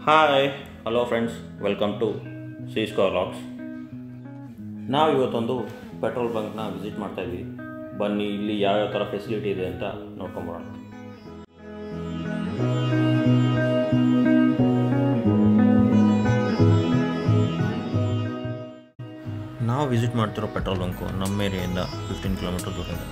hi hello friends welcome to C score locks ನಾವು ಇವತ್ತೊಂದು petrol ಬಂಕ್ನ visit ಮಾಡ್ತಾ ಇದ್ವಿ ಬನ್ನಿ ಇಲ್ಲಿ ಯಾವ್ಯಾವ ಥರ ಫೆಸಿಲಿಟಿ ಇದೆ ಅಂತ ನೋಡ್ಕೊಂಬರೋಣ ನಾವು ವಿಸಿಟ್ ಮಾಡ್ತಿರೋ ಪೆಟ್ರೋಲ್ ಬಂಕು ನಮ್ಮ ಏರಿಯಾಯಿಂದ ಫಿಫ್ಟೀನ್ ಕಿಲೋಮೀಟರ್ ದೂರ ಇದೆ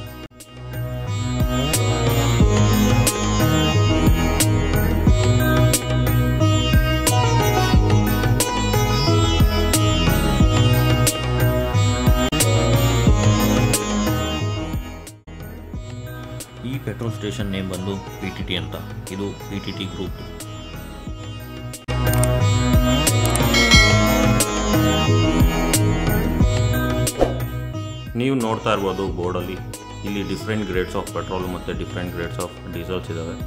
ಈ ಪೆಟ್ರೋಲ್ ಸ್ಟೇಷನ್ ನೇಮ್ ಬಂದು ಪಿ ಟಿ ಟಿ ಅಂತ ಇದು ಪಿ ಟಿ ಟಿ ಗ್ರೂಪ್ ನೀವು ನೋಡ್ತಾ ಇರ್ಬೋದು ಬೋರ್ಡಲ್ಲಿ ಇಲ್ಲಿ ಡಿಫ್ರೆಂಟ್ ಗ್ರೇಡ್ಸ್ ಆಫ್ ಪೆಟ್ರೋಲ್ ಮತ್ತು ಡಿಫ್ರೆಂಟ್ ಗ್ರೇಡ್ಸ್ ಆಫ್ ಡೀಸೆಲ್ಸ್ ಇದ್ದಾವೆ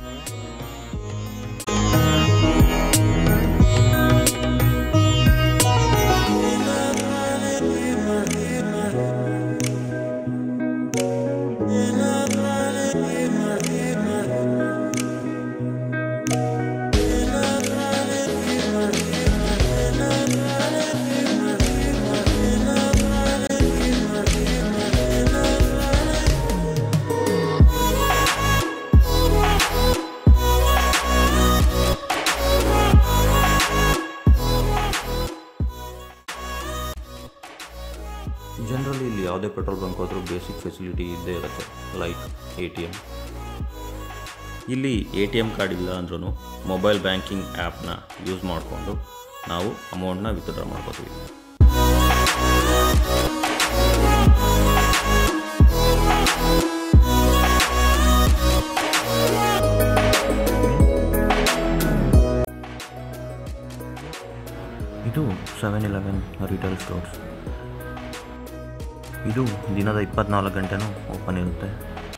ಜನರಲಿ ಇಲ್ಲಿ ಯಾವುದೇ ಪೆಟ್ರೋಲ್ ಬಂಕ್ ಹೋದರೂ ಬೇಸಿಕ್ ಫೆಸಿಲಿಟಿ ಇದ್ದೇ ಇರುತ್ತೆ ಲೈಕ್ ಎ ಟಿ ಎಮ್ ಇಲ್ಲಿ ಎ ಟಿ ಎಮ್ ಕಾರ್ಡ್ ಇಲ್ಲ ಅಂದ್ರೂ ಮೊಬೈಲ್ ಬ್ಯಾಂಕಿಂಗ್ ಆ್ಯಪ್ನ ಯೂಸ್ ಮಾಡಿಕೊಂಡು ನಾವು ಅಮೌಂಟ್ನ ವಿತ್ಡ್ರಾ ಮಾಡ್ಕೋತೀವಿ ಇದು ಸೆವೆನ್ ಇಲೆವೆನ್ ರಿಟೇಲ್ ಸ್ಟೋರ್ಸ್ ಇದು ದಿನದ ಇಪ್ಪತ್ನಾಲ್ಕು ಗಂಟೆನೂ ಓಪನ್ ಇರುತ್ತೆ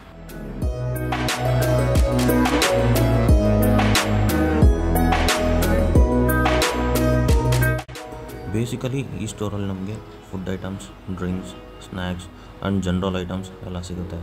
ಬೇಸಿಕಲಿ ಈ ಸ್ಟೋರಲ್ಲಿ ನಮಗೆ food items drinks snacks and general items ಎಲ್ಲ ಸಿಗುತ್ತೆ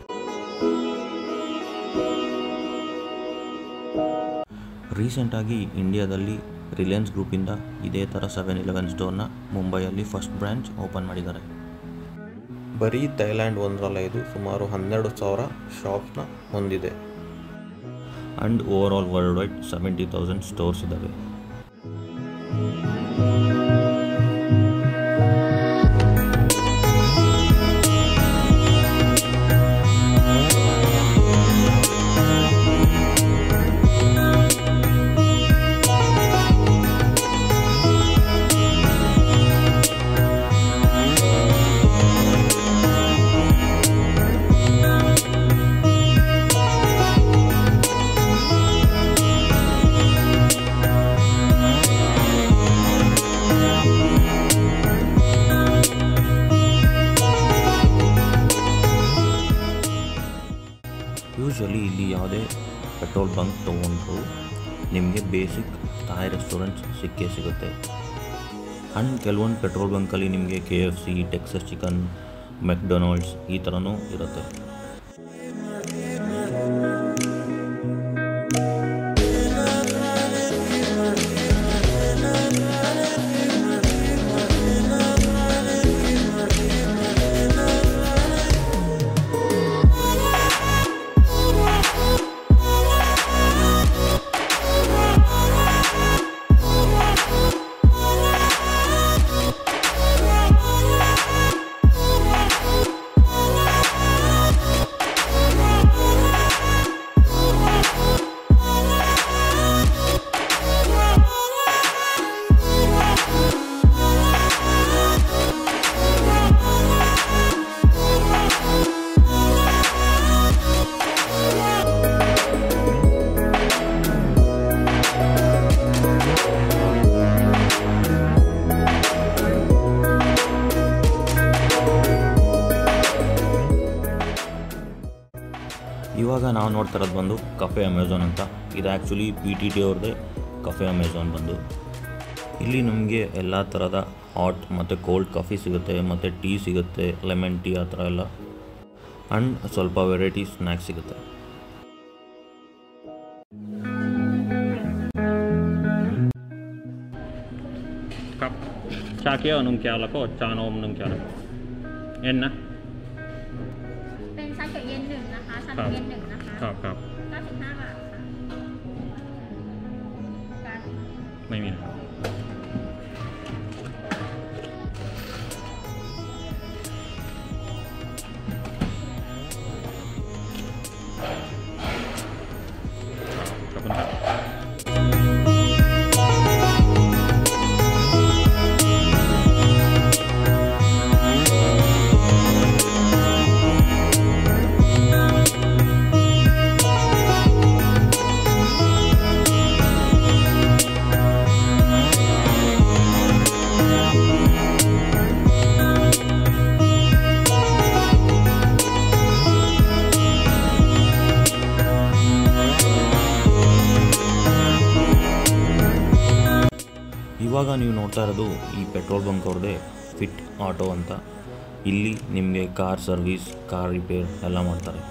ರೀಸೆಂಟಾಗಿ ಇಂಡಿಯಾದಲ್ಲಿ ರಿಲಯನ್ಸ್ ಗ್ರೂಪಿಂದ ಇದೇ ಥರ ಸೆವೆನ್ ಇಲೆವೆನ್ ಸ್ಟೋರ್ನ ಮುಂಬೈಯಲ್ಲಿ ಫಸ್ಟ್ ಬ್ರ್ಯಾಂಚ್ ಓಪನ್ ಮಾಡಿದ್ದಾರೆ ಬರೀ ಥೈಲ್ಯಾಂಡ್ ಒಂದರಲ್ಲ ಇದು ಸುಮಾರು ಹನ್ನೆರಡು ಸಾವಿರ ಶಾಪ್ಸ್ನ ಹೊಂದಿದೆ and over all world wide seventy thousand stores ಇದ್ದಾವೆ ಯೂಶ್ವಲಿ ಇಲ್ಲಿ ಯಾವುದೇ ಪೆಟ್ರೋಲ್ ಬಂಕ್ ತೊಗೊಂಡ್ರು ನಿಮಗೆ ಬೇಸಿಕ್ ಥಾಯ್ ರೆಸ್ಟೋರೆಂಟ್ಸ್ ಸಿಕ್ಕೇ ಸಿಗುತ್ತೆ ಆ್ಯಂಡ್ ಕೆಲವೊಂದು ಪೆಟ್ರೋಲ್ ಬಂಕಲ್ಲಿ ನಿಮಗೆ K F C Texas chicken McDonald's ಈ ಥರನೂ ಇರುತ್ತೆ ಇವಾಗ ನಾವು ನೋಡ್ತಾ ಇರೋದು ಬಂದು ಕಫೆ ಅಮೆಝಾನ್ ಅಂತ ಇದು ಆ್ಯಕ್ಚುಲಿ ಪಿ ಟಿ ಟಿ ಅವ್ರದ್ದೇ ಕಫೆ ಅಮೆಝಾನ್ ಬಂದು ಇಲ್ಲಿ ನಮಗೆ ಎಲ್ಲ ಥರದ ಹಾಟ್ ಮತ್ತು ಕೋಲ್ಡ್ ಕಾಫಿ ಸಿಗುತ್ತೆ ಮತ್ತು ಟೀ ಸಿಗುತ್ತೆ ಲೆಮನ್ ಟೀ ಆ ಥರ ಎಲ್ಲ ಆ್ಯಂಡ್ ಸ್ವಲ್ಪ ವೆರೈಟಿ ಸ್ನ್ಯಾಕ್ಸ್ ಸಿಗುತ್ತೆ ครับ ชาเขียวหนึ่งแก้วแล้วก็ชานมหนึ่งแก้วแล้วเอ็นนะเป็นชาเขียวเย็นหนึ่งนะคะ ชาครัเขียวบเย็นหนึ่งนะคะครับครับ 95บาทค่ะการไม่มีนะขอบคุณครับ ಇವಾಗ ನೀವು ನೋಡ್ತಾ ಇರೋದು ಈ ಪೆಟ್ರೋಲ್ ಬಂಕ್ ಅವ್ರದ್ದೇ ಫಿಟ್ ಆಟೋ ಅಂತ ಇಲ್ಲಿ ನಿಮಗೆ ಕಾರ್ ಸರ್ವಿಸ್ ಕಾರ್ ರಿಪೇರ್ ಎಲ್ಲ ಮಾಡ್ತಾರೆ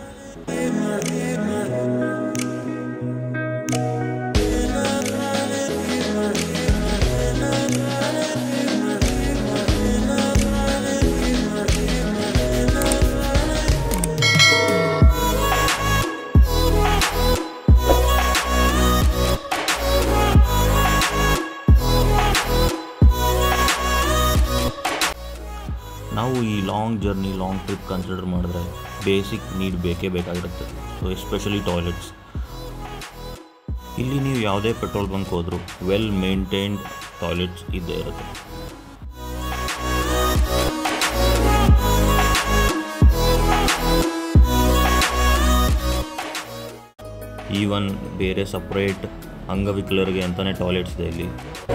ನಾವು ಈ long journey long trip consider ಮಾಡಿದ್ರೆ ಬೇಸಿಕ್ ನೀಡ್ ಬೇಕೇ ಬೇಕಾಗಿರುತ್ತೆ ಸೊ ಎಸ್ಪೆಷಲಿ ಟಾಯ್ಲೆಟ್ಸ್ ಇಲ್ಲಿ ನೀವು ಯಾವುದೇ ಪೆಟ್ರೋಲ್ ಬಂಕ್ ಹೋದರೂ ವೆಲ್ ಮೇಂಟೈನ್ಡ್ ಟಾಯ್ಲೆಟ್ಸ್ ಇದ್ದೇ ಇರುತ್ತೆ ಈವನ್ ಬೇರೆ ಸಪ್ರೇಟ್ ಅಂಗವಿಕಲರಿಗೆ ಅಂತಲೇ ಟಾಯ್ಲೆಟ್ಸ್ ಇದೆ ಇಲ್ಲಿ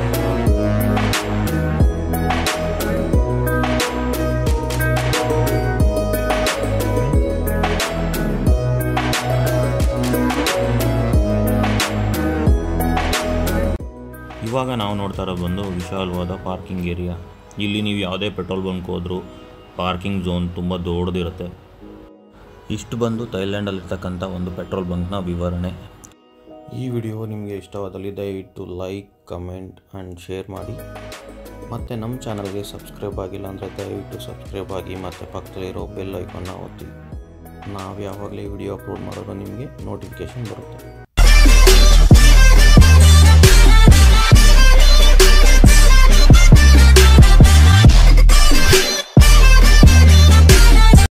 ಇವಾಗ ನಾವು ನೋಡ್ತಾ ಇರೋದು ಬಂದು ವಿಶಾಲವಾದ ಪಾರ್ಕಿಂಗ್ ಏರಿಯಾ ಇಲ್ಲಿ ನೀವು ಯಾವುದೇ ಪೆಟ್ರೋಲ್ ಬಂಕ್ ಹೋದರೂ ಪಾರ್ಕಿಂಗ್ ಝೋನ್ ತುಂಬ ದೊಡ್ಡದಿರುತ್ತೆ ಇಷ್ಟು ಬಂದು ಥೈಲ್ಯಾಂಡಲ್ಲಿರ್ತಕ್ಕಂಥ ಒಂದು ಪೆಟ್ರೋಲ್ ಬಂಕ್ನ ವಿವರಣೆ ಈ ವಿಡಿಯೋ ನಿಮಗೆ ಇಷ್ಟವಾದಲ್ಲಿ ದಯವಿಟ್ಟು ಲೈಕ್ ಕಮೆಂಟ್ ಆ್ಯಂಡ್ ಶೇರ್ ಮಾಡಿ ಮತ್ತು ನಮ್ಮ ಚಾನಲ್ಗೆ ಸಬ್ಸ್ಕ್ರೈಬ್ ಆಗಿಲ್ಲ ಅಂದರೆ ದಯವಿಟ್ಟು ಸಬ್ಸ್ಕ್ರೈಬ್ ಆಗಿ ಮತ್ತು ಪಕ್ಕದಲ್ಲಿರೋ ಬೆಲ್ ಐಕಾನ್ನ ಒತ್ತಿ ನಾವು ಯಾವಾಗಲೇ ವಿಡಿಯೋ ಅಪ್ಲೋಡ್ ಮಾಡೋದು ನಿಮಗೆ ನೋಟಿಫಿಕೇಷನ್ ಬರುತ್ತೆ